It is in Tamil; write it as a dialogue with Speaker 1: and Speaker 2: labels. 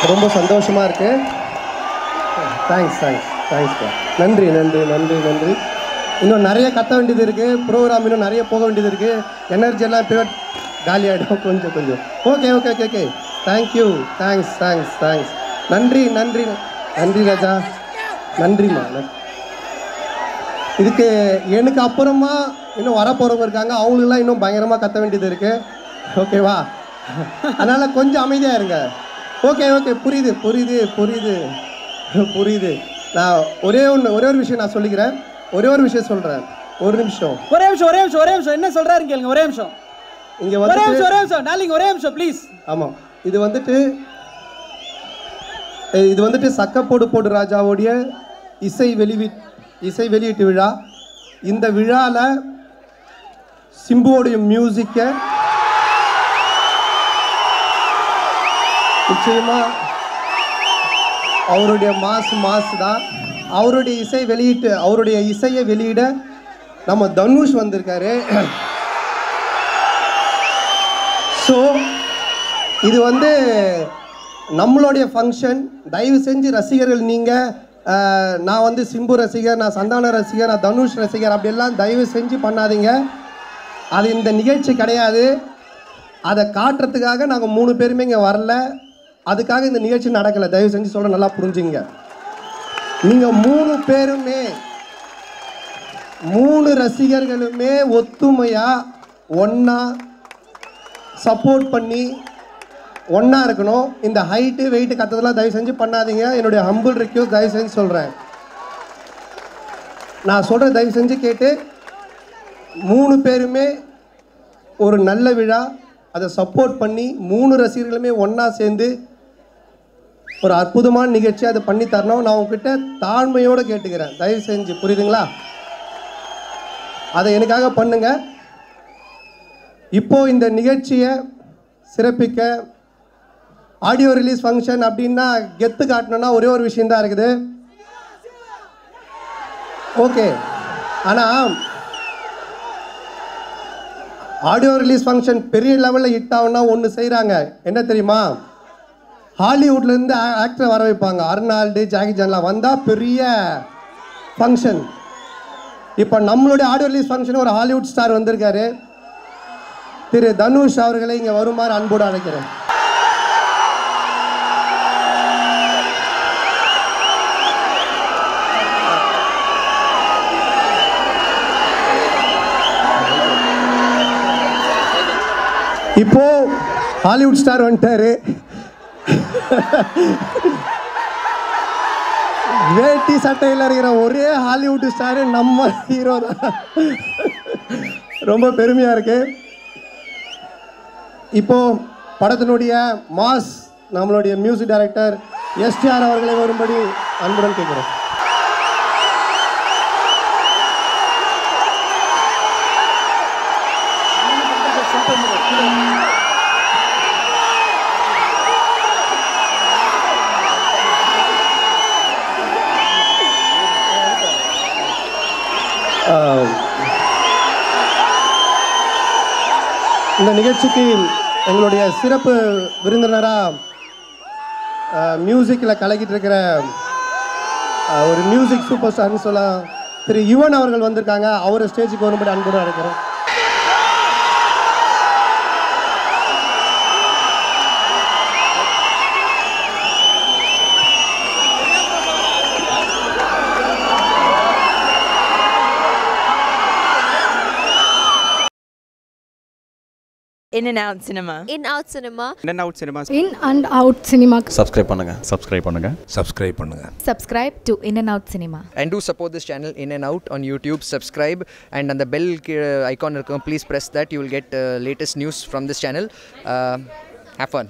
Speaker 1: ரொம்ப சந்தோஷமாக இருக்கு தேங்க்ஸ் தேங்க்ஸ் தேங்க்ஸ்ப்பா நன்றி நன்றி நன்றி நன்றி இன்னும் நிறைய கத்த வேண்டியது இருக்குது ப்ரோக்ராம் இன்னும் நிறைய போக வேண்டியது இருக்குது எனர்ஜி எல்லாம் இப்போ காலி ஆகிடும் கொஞ்சம் கொஞ்சம் okay okay okay okay thank you thanks thanks thanks நன்றி நன்றி நன்றி ராஜா நன்றிம்மா நன்றி இதுக்கு எனக்கு அப்புறமா இன்னும் வரப்போகிறவங்க இருக்காங்க அவங்களுக்குலாம் இன்னும் பயங்கரமாக கத்த வேண்டியது இருக்குது ஓகேவா அதனால் கொஞ்சம் அமைதியாக இருங்க ஓகே ஓகே புரியுது புரியுது புரியுது புரியுது நான் ஒரே ஒன்று ஒரே ஒரு விஷயம் நான் சொல்லிக்கிறேன் ஒரே ஒரு விஷயம் சொல்கிறேன் ஒரு நிமிஷம்
Speaker 2: ஒரே நிமிஷம் ஒரே நிமிஷம் ஒரே நிமிஷம் என்ன சொல்றாரு கேளுங்க ஒரே நிமிஷம்
Speaker 1: இங்கே
Speaker 2: ஒரே
Speaker 1: வந்து
Speaker 2: நிமிஷம் ஒரே நிமிஷம் டார்லிங் ஒரே நிமிஷம் ப்ளீஸ்
Speaker 1: ஆமாம் இது வந்துட்டு எ- இது வந்துட்டு சக்கப்போடு போடு ராஜாவுடைய இசை வெளிவி இசை வெளியீட்டு விழா இந்த விழாவில் சிம்புவோடைய மியூசிக்கை நிச்சயமா அவருடைய மாசு மாசு தான் அவருடைய இசை வெளியிட்டு அவருடைய இசையை வெளியிட நம்ம தனுஷ் வந்திருக்காரு ஸோ இது வந்து நம்மளுடைய ஃபங்க்ஷன் தயவு செஞ்சு ரசிகர்கள் நீங்கள் நான் வந்து சிம்பு ரசிகர் நான் சந்தான ரசிகர் நான் தனுஷ் ரசிகர் அப்படியெல்லாம் தயவு செஞ்சு பண்ணாதீங்க அது இந்த நிகழ்ச்சி கிடையாது அதை காட்டுறதுக்காக நாங்கள் மூணு பேருமே இங்கே வரல அதுக்காக இந்த நிகழ்ச்சி நடக்கலை தயவு செஞ்சு சொல்ல நல்லா புரிஞ்சுங்க நீங்கள் மூணு பேருமே மூணு ரசிகர்களுமே ஒத்துமையாக ஒன்றா சப்போர்ட் பண்ணி ஒன்றா இருக்கணும் இந்த ஹைட்டு வெயிட்டு கத்ததெல்லாம் தயவு செஞ்சு பண்ணாதீங்க என்னுடைய ஹம்பிள் ரிக்யூஸ் தயவு செஞ்சு சொல்கிறேன் நான் சொல்கிற தயவு செஞ்சு கேட்டு மூணு பேருமே ஒரு நல்ல விழா அதை சப்போர்ட் பண்ணி மூணு ரசிகர்களுமே ஒன்றா சேர்ந்து ஒரு அற்புதமான நிகழ்ச்சி அதை பண்ணி தரணும் நான் உங்ககிட்ட தாழ்மையோடு கேட்டுக்கிறேன் தயவு செஞ்சு புரியுதுங்களா அதை எனக்காக பண்ணுங்க இப்போ இந்த நிகழ்ச்சியை சிறப்பிக்க ஆடியோ ரிலீஸ் ஃபங்க்ஷன் அப்படின்னா கெத்து காட்டணும்னா ஒரே ஒரு விஷயம் தான் இருக்குது ஓகே ஆனால் ஆடியோ ரிலீஸ் ஃபங்க்ஷன் பெரிய லெவலில் ஹிட் ஆகும்னா ஒன்று செய்கிறாங்க என்ன தெரியுமா ஹாலிவுட்லேருந்து ஆக்டரை வர வைப்பாங்க அர்னால்டு ஜாக்கி ஜான்லாம் வந்தால் பெரிய ஃபங்க்ஷன் இப்போ நம்மளுடைய ஆடியோ ரிலீஸ் ஃபங்க்ஷன் ஒரு ஹாலிவுட் ஸ்டார் வந்திருக்காரு திரு தனுஷ் அவர்களை இங்கே வருமாறு அன்போடு அழைக்கிறேன் இப்போ ஹாலிவுட் ஸ்டார் வந்துட்டாரு வேட்டி சட்டையில் இருக்கிற ஒரே ஹாலிவுட் ஸ்டாரு நம்ம ஹீரோ தான் ரொம்ப பெருமையாக இருக்கு இப்போ படத்தினுடைய மாஸ் நம்மளுடைய மியூசிக் டைரக்டர் எஸ்டிஆர் அவர்களை வரும்படி அன்புடன் கேட்குறோம் ஆஹ், இந்த நிகழ்ச்சிக்கு எங்களுடைய சிறப்பு விருந்தினராக மியூசிக்கில் கலக்கிட்டு இருக்கிற ஆஹ், ஒரு மியூசிக் சூப்பர் ஸ்டார்னு சொல்லலாம் திரு யுவன் அவர்கள் வந்திருக்காங்க அவரை ஸ்டேஜுக்கு வரும்படி அன்புடன் அழைக்கிறோம்
Speaker 3: In and out cinema.
Speaker 4: in out cinema
Speaker 5: In and out cinemas.
Speaker 6: In and out cinema
Speaker 7: subscribe பண்ணுங்க
Speaker 8: சப்ஸ்கிரைப் பண்ணுங்க
Speaker 9: சப்ஸ்கிரைப் பண்ணுங்க
Speaker 3: Subscribe to In and Out Cinema.
Speaker 10: and do support this channel in and out on youtube subscribe and on the bell uh, icon இருக்கும், please press that you will get uh, latest news from this channel uh, have fun